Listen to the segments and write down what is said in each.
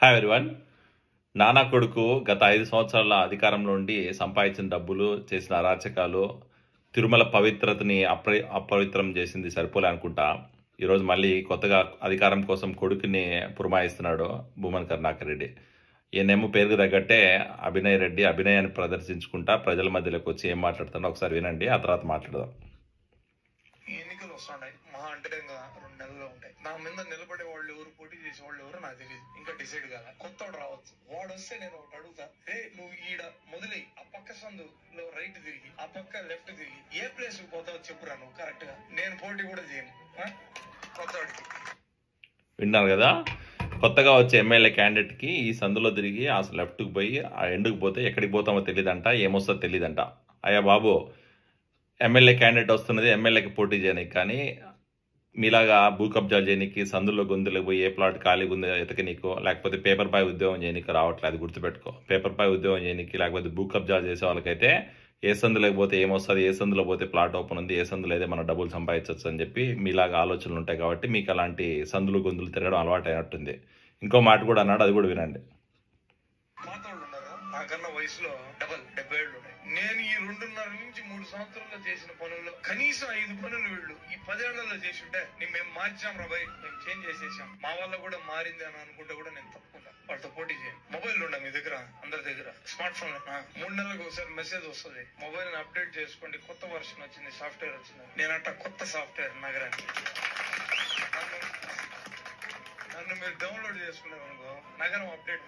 Hi everyone నానా కొడుకు గత ఐదు సంవత్సరాల అధికారంలో ఉండి సంపాదించిన డబ్బులు చేసిన అరాచకాలు తిరుమల పవిత్రతని అప్ర అపవిత్రం చేసింది సరిపోలే అనుకుంటా ఈరోజు మళ్ళీ కొత్తగా అధికారం కోసం కొడుకుని పురమాయిస్తున్నాడు భూమన్ కరుణాకర్ రెడ్డి ఈయనేమో పేరుకు తగ్గట్టే అభినయ్ రెడ్డి అభినయాన్ని ప్రదర్శించుకుంటా ప్రజల మధ్యలోకి వచ్చి ఏం మాట్లాడుతాడో ఒకసారి వినండి ఆ తర్వాత మాట్లాడదాం ఈ ఎన్నికలు వస్తున్నాయి మహా అంటే ఇంకా రెండు నెలలు ఉంటాయి నా మీద నిలబడే వాళ్ళు ఎవరు పోటీ చేసే వాళ్ళు ఎవరు నాకు తెలియదు ఇంకా డిసైడ్ కాలే కొత్తవాడు రావచ్చు వాడు వస్తే నేను ఒకటి అడుగుతా ఏ నువ్వు ఈడ మొదలై ఆ పక్క సందులో రైట్ తిరిగి ఆ పక్క లెఫ్ట్ తిరిగి ఏ ప్లేస్ కి పోతావో చెప్పురా నువ్వు కరెక్ట్ గా నేను పోటీ కూడా చేయను ఆ? కొత్తవాడికి విన్నారు కదా కొత్తగా వచ్చే ఎమ్మెల్యే క్యాండిడేట్కి ఈ సందులో తిరిగి ఆ లెఫ్ట్కి పోయి ఆ ఎండుకు పోతే ఎక్కడికి పోతామో తెలియదంట ఏమొస్తుందో తెలియదంట అయ్యా బాబు ఎమ్మెల్యే క్యాండిడేట్ వస్తున్నది ఎమ్మెల్యేకి పోటీ చేయడానికి కానీ మీలాగా భూ కబ్జాలు చేయనీకి సందులో గొంతులకు పోయి ఏ ప్లాట్ ఖాళీగా ఉందో ఎతకనీకో లేకపోతే పేపర్ పై ఉద్యోగం చేయనీకి రావట్లేదు అది గుర్తుపెట్టుకో పేపర్ పై ఉద్యోగం చేయనీకి లేకపోతే భూ కబ్జాలు చేసే వాళ్ళకైతే ఏ సందులోకి పోతే ఏమొస్తుంది ఏ సందులో పోతే ప్లాట్ ఓపెన్ ఉంది ఏ సందులో అయితే మనం డబ్బులు సంపాదించవచ్చు అని చెప్పి మీలాగా ఆలోచనలు ఉంటాయి కాబట్టి మీకు అలాంటి సందులు గొంతులు తిరగడం అలవాటు అయినట్టుంది ఇంకో మాట కూడా అన్నాడు అది కూడా వినండి మాతోళ్ళు ఉన్నారు నాకన్నా వయసులో డబల్ డెబ్బై ఏళ్ళు ఉన్నాయి నేను ఈ రెండున్నర నుంచి మూడు సంవత్సరాల్లో చేసిన పనుల్లో కనీసం ఐదు పనులు వీళ్ళు ఈ పదేళ్లలో చేసి ఉంటే నేను మేము మార్చాం రా భయ్ మేము చేంజ్ చేసేసాం మా వల్ల కూడా మారింది అని అనుకుంటే కూడా నేను తప్పకుండా వాళ్ళతో పోటీ చేయను మొబైల్ ఉండ మీ దగ్గర అందరి దగ్గర స్మార్ట్ ఫోన్ మూడు నెలలకు ఒకసారి మెసేజ్ వస్తుంది మొబైల్ ని అప్డేట్ చేసుకోండి కొత్త వర్షన్ వచ్చింది సాఫ్ట్వేర్ వచ్చింది నేనంట కొత్త సాఫ్ట్వేర్ నగరానికి నన్ను- నన్ను మీరు డౌన్లోడ్ చేసుకున్నారు అనుకో నగరం అప్డేట్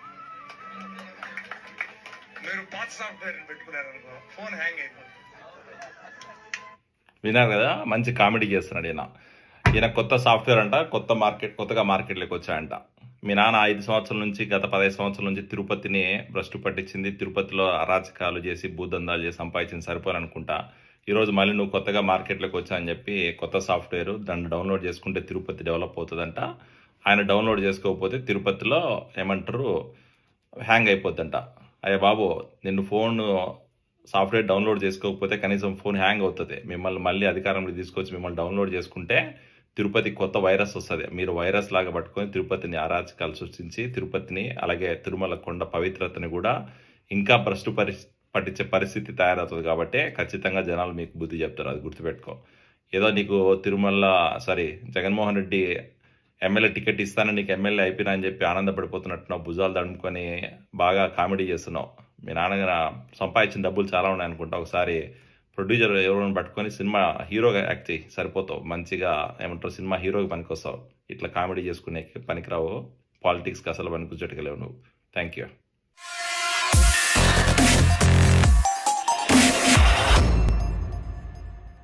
మీరు పాత సాఫ్ట్వేర్ పెట్టుకున్నారనుకో ఫోన్ హ్యాంగ్ అయిపోతుంది విన్నారు కదా మంచి కామెడీ చేస్తున్నాడు ఈయన ఈయన కొత్త సాఫ్ట్వేర్ అంట కొత్త మార్కెట్ కొత్తగా మార్కెట్లోకి వచ్చాయంట మీ నాన్న ఐదు సంవత్సరాల నుంచి గత పదహైదు సంవత్సరాల నుంచి తిరుపతిని భ్రష్టు పట్టించింది తిరుపతిలో అరాచకాలు చేసి భూదందాలు చేసి సంపాదించింది సరిపోరనుకుంటా ఈరోజు మళ్ళీ నువ్వు కొత్తగా మార్కెట్లోకి వచ్చా అని చెప్పి కొత్త సాఫ్ట్వేర్ దాన్ని డౌన్లోడ్ చేసుకుంటే తిరుపతి డెవలప్ అవుతుందంట ఆయన డౌన్లోడ్ చేసుకోకపోతే తిరుపతిలో ఏమంటారు హ్యాంగ్ అయిపోద్దంట అయ్యా బాబు నిన్ను ఫోన్ సాఫ్ట్వేర్ డౌన్లోడ్ చేసుకోకపోతే కనీసం ఫోన్ హ్యాంగ్ అవుతుంది మిమ్మల్ని మళ్ళీ అధికారంలో తీసుకొచ్చి మిమ్మల్ని డౌన్లోడ్ చేసుకుంటే తిరుపతి కొత్త వైరస్ వస్తుంది మీరు వైరస్ లాగా పట్టుకొని తిరుపతిని అరాచకాలు సృష్టించి తిరుపతిని అలాగే తిరుమల కొండ పవిత్రతని కూడా ఇంకా భ్రష్టు పరి పట్టించే పరిస్థితి తయారవుతుంది కాబట్టి ఖచ్చితంగా జనాలు మీకు బుద్ధి చెప్తారు అది గుర్తుపెట్టుకో ఏదో నీకు Tirumala sorry Jaganmohan Reddy MLA ticket ఇస్తానని నీకు ఎమ్మెల్యే అయిపోయినా అని చెప్పి ఆనందపడిపోతున్నట్టున్నావు భుజాలు తడుముకొని బాగా కామెడీ చేస్తున్నావు మీ నాన్నగారు సంపాదించిన డబ్బులు చాలా ఉన్నాయి అనుకుంటా ఒకసారి ప్రొడ్యూసర్ ఎవరైనా పట్టుకొని సినిమా హీరోగా యాక్ట్ చేయి సరిపోతావు మంచిగా ఏమంటారు సినిమా హీరోకి పనికొస్తావు ఇట్లా కామెడీ చేసుకునే పనికిరావు పాలిటిక్స్కి అసలు పనికొచ్చేట్టుకెళ్ళవు నువ్వు థ్యాంక్ యూ